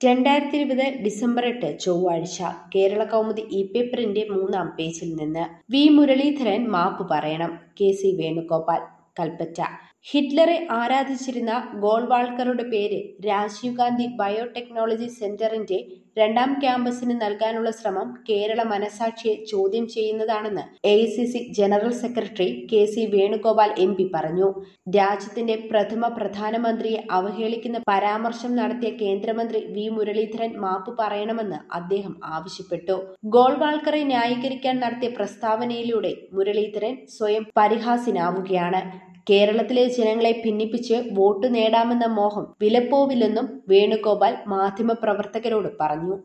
രണ്ടായിരത്തി ഇരുപത് ഡിസംബർ എട്ട് ചൊവ്വാഴ്ച കേരള കൗമുദി ഇ പേപ്പറിന്റെ മൂന്നാം പേജിൽ നിന്ന് വി മുരളീധരൻ മാപ്പ് പറയണം കെ സി വേണുഗോപാൽ കൽപ്പറ്റ ഹിറ്റ്ലറെ ആരാധിച്ചിരുന്ന ഗോൾവാൾക്കറുടെ പേര് രാജീവ് ഗാന്ധി ബയോടെക്നോളജി സെന്ററിന്റെ രണ്ടാം ക്യാമ്പസിന് നൽകാനുള്ള ശ്രമം കേരള മനസാക്ഷിയെ ചോദ്യം ചെയ്യുന്നതാണെന്ന് A general secretary K C Venugopal M P പറഞ്ഞു രാജ്യത്തിന്റെ പ്രഥമ പ്രധാനമന്ത്രിയെ അവഹേളിക്കുന്ന പരാമർശം നടത്തിയ കേന്ദ്രമന്ത്രി വി മുരളീധരൻ മാപ്പ് പറയണമെന്ന് അദ്ദേഹം ആവശ്യപ്പെട്ടു ഗോൾവാൾക്കറെ ന്യായീകരിക്കാൻ നടത്തിയ പ്രസ്താവനയിലൂടെ മുരളീധരൻ സ്വയം പരിഹാസ്യനാവുകയാണ് കേരളത്തിലെ ജനങ്ങളെ ഭിന്നിപ്പിച്ച് വോട്ട് നേടാമെന്ന മോഹം വിലപ്പോവില്ലെന്നും വേണുഗോപാൽ മാധ്യമപ്രവർത്തകരോട് പറഞ്ഞു